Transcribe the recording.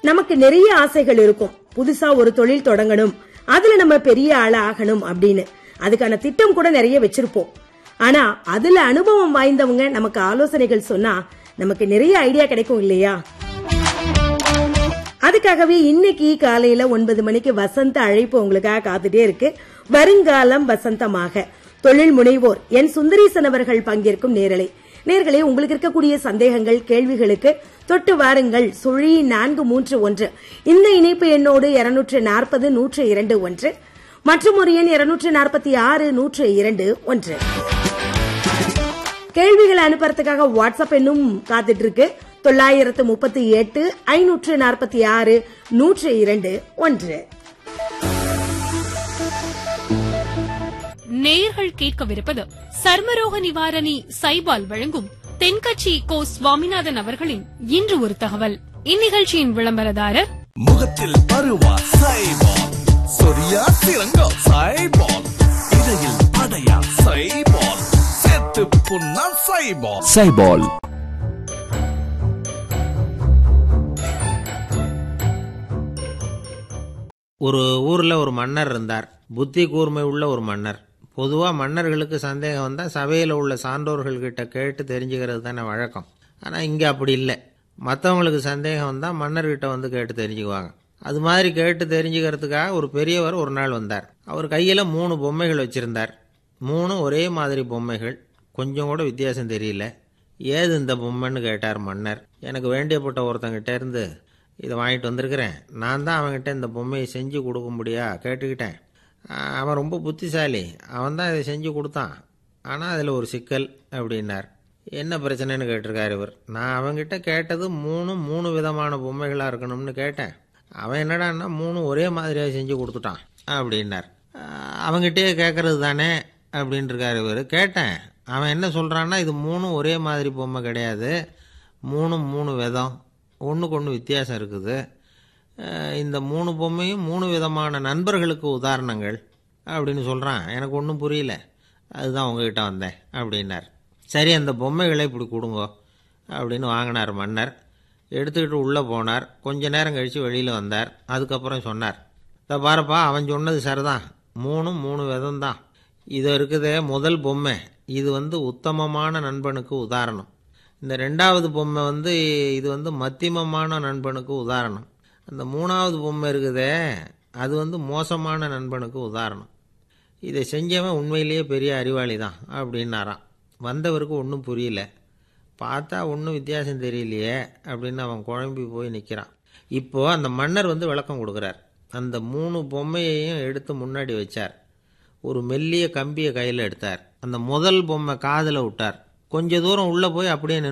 நமக்கு நிறைய ஆசைகள் இருக்கும் புதுசா ஒரு தொழில் தொடங்கணும் அதுல நம்ம பெரிய ஆளா ஆகணும் அப்படின்னு அதுக்கான திட்டம் கூட நிறைய வச்சிருப்போம் ஆனா அதுல அனுபவம் வாய்ந்தவங்க நமக்கு ஆலோசனைகள் சொன்னா நமக்கு நிறைய ஐடியா கிடைக்கும் இல்லையா அதுக்காகவே இன்னைக்கு காலையில ஒன்பது மணிக்கு வசந்த அழைப்பு உங்களுக்காக காத்துட்டே இருக்கு வருங்காலம் வசந்தமாக தொழில் முனைவோர் என் சுந்தரீசன் அவர்கள் பங்கேற்கும் நேரலை நேர்களே உங்களுக்கு இருக்கக்கூடிய சந்தேகங்கள் கேள்விகளுக்கு தொட்டு வாருங்கள் சுழி நான்கு மூன்று ஒன்று இந்த இணைப்பு எண்ணோடு இருநூற்று நாற்பது நூற்று இரண்டு ஒன்று மற்றும் ஒரு எண் இருநூற்று நாற்பத்தி ஆறு நூற்று இரண்டு ஒன்று கேள்விகளை அனுப்புறதுக்காக வாட்ஸ்அப் எண்ணும் காத்துட்டு இருக்கு தொள்ளாயிரத்து முப்பத்தி எட்டு ஐநூற்று நாற்பத்தி ஆறு நூற்று இரண்டு ஒன்று நேயர்கள் கேட்கவிருப்பது சர்மரோக நிவாரணி சைபால் வழங்கும் தென்கட்சி கோ சுவாமிநாதன் அவர்களின் இன்று ஒரு தகவல் இந்நிகழ்ச்சியின் விளம்பரதாரர் முகத்தில் பருவா சைபால் சொரியா சிறங்கா சைபால் இடையில் அடையா சைபால் செத்து புண்ணா சைபால் சைபால் ஒரு ஊரில் ஒரு மன்னர் இருந்தார் புத்தி கூர்மை உள்ள ஒரு மன்னர் பொதுவாக மன்னர்களுக்கு சந்தேகம் வந்தால் சபையில் உள்ள சான்றோர்கள்கிட்ட கேட்டு தெரிஞ்சுக்கிறது தானே வழக்கம் ஆனால் இங்கே அப்படி இல்லை மற்றவங்களுக்கு சந்தேகம் வந்தால் மன்னர்கிட்ட வந்து கேட்டு தெரிஞ்சுக்குவாங்க அது மாதிரி கேட்டு தெரிஞ்சுக்கிறதுக்காக ஒரு பெரியவர் ஒரு நாள் வந்தார் அவர் கையில் மூணு பொம்மைகள் வச்சுருந்தார் மூணும் ஒரே மாதிரி பொம்மைகள் கொஞ்சம் கூட வித்தியாசம் தெரியல ஏது இந்த பொம்மைன்னு கேட்டார் மன்னர் எனக்கு வேண்டியப்பட்ட ஒருத்தங்கிட்ட இருந்து இதை வாங்கிட்டு வந்திருக்கிறேன் நான் தான் அவன்கிட்ட இந்த பொம்மையை செஞ்சு கொடுக்கும்படியா கேட்டுக்கிட்டேன் ஆஹ் அவன் ரொம்ப புத்திசாலி அவன் தான் இதை செஞ்சு கொடுத்தான் ஆனால் அதில் ஒரு சிக்கல் அப்படின்னார் என்ன பிரச்சனைன்னு கேட்டிருக்காரு இவர் நான் அவன்கிட்ட கேட்டது மூணு மூணு விதமான பொம்மைகளாக இருக்கணும்னு கேட்டேன் அவன் என்னடான்னா மூணு ஒரே மாதிரியாக செஞ்சு கொடுத்துட்டான் அப்படின்னார் ஆஹ் அவன்கிட்டயே கேட்கறது தானே அப்படின்ட்டு இருக்காரு இவர் கேட்டேன் அவன் என்ன சொல்கிறான்னா இது மூணும் ஒரே மாதிரி பொம்மை கிடையாது மூணும் மூணு விதம் ஒன்றுக்கு ஒன்று வித்தியாசம் இருக்குது அஹ் இந்த மூணு பொம்மையும் மூணு விதமான நண்பர்களுக்கு உதாரணங்கள் அப்படின்னு சொல்கிறான் எனக்கு ஒன்றும் புரியல அதுதான் உங்ககிட்ட வந்தேன் அப்படின்னார் சரி அந்த பொம்மைகளை இப்படி கொடுங்கோ அப்படின்னு வாங்கினார் மன்னர் எடுத்துக்கிட்டு உள்ளே போனார் கொஞ்ச நேரம் கழித்து வெளியில் வந்தார் அதுக்கப்புறம் சொன்னார் இதை பாருப்பா அவன் சொன்னது சரிதான் மூணும் மூணு விதம் தான் இது இருக்குதே முதல் பொம்மை இது வந்து உத்தமமான நண்பனுக்கு உதாரணம் இந்த ரெண்டாவது பொம்மை வந்து இது வந்து மத்தியமமான நண்பனுக்கு உதாரணம் அந்த மூணாவது பொம்மை இருக்குதே அது வந்து மோசமான நண்பனுக்கு உதாரணம் இதை செஞ்சவன் உண்மையிலேயே பெரிய அறிவாளி தான் அப்படின்னாராம் வந்தவருக்கு ஒன்றும் புரியல பார்த்தா ஒன்றும் வித்தியாசம் தெரியலையே அப்படின்னு அவன் குழம்பி போய் நிற்கிறான் இப்போது அந்த மன்னர் வந்து விளக்கம் கொடுக்குறார் அந்த மூணு பொம்மையையும் எடுத்து முன்னாடி வச்சார் ஒரு மெல்லிய கம்பியை கையில் எடுத்தார் அந்த முதல் பொம்மை காதில் விட்டார் கொஞ்ச தூரம் உள்ளே போய் அப்படியே நின்னு